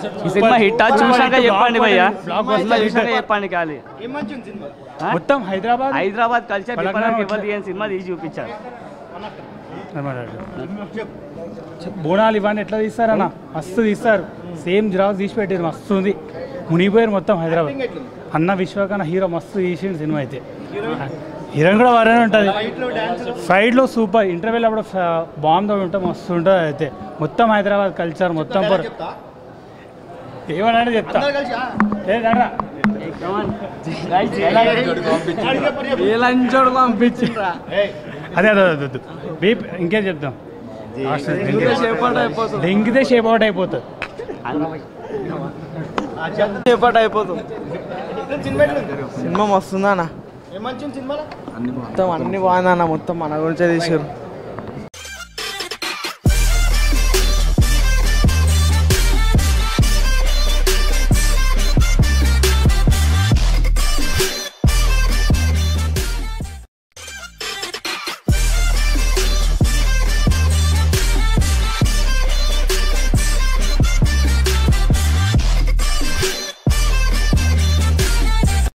ఈ cinema hit చూసాక చెప్పండి భయ్యా బ్లాక్ బస్టర్ సినిమా హిట్. చూసాక చెప్పండి ఖాళీ ఆ? మొత్తం హైదరాబాద్ హైదరాబాద్ కల్చర్ పలకన డిఫరెంట్ వచ్చే- ఎవరు తీయని సినిమా తీసి చూపించారు బోనాలు ఇవన్నీ ఎట్లా తీస్తారన్న మస్తు తీస్తారు సేమ్ జిరాక్స్ తీసి పెట్టారు మస్తు ఉంది మునిగిపోయారు మొత్తం హైదరాబాద్ అన్న విశ్వకన్న హీరో మస్తు తీసిండు సినిమా అయితే హీరోయిన్ కూడా వరనే ఉంటుంది ఫైట్లో సూపర్ ఇంటర్వ్యూలో అప్పుడు బాగుందో ఉంటే మస్తు ఉంటుంది అయితే మొత్తం హైదరాబాద్ కల్చర్ మొత్తం పర్ ఏమన్నా చెప్తా ఏ రండ్రా. పంపించిండ్రా అదే అదే అదే అదే. బీప్ ఇంకేం చెప్తాం దెంగితే షేప్ అవుట్ అయిపోతుంది చేపట్ అయిపోతుంది సినిమా మస్తుందా అన్న మొత్తం అన్ని బాగుందన్న మొత్తం మన గురించే తీసారు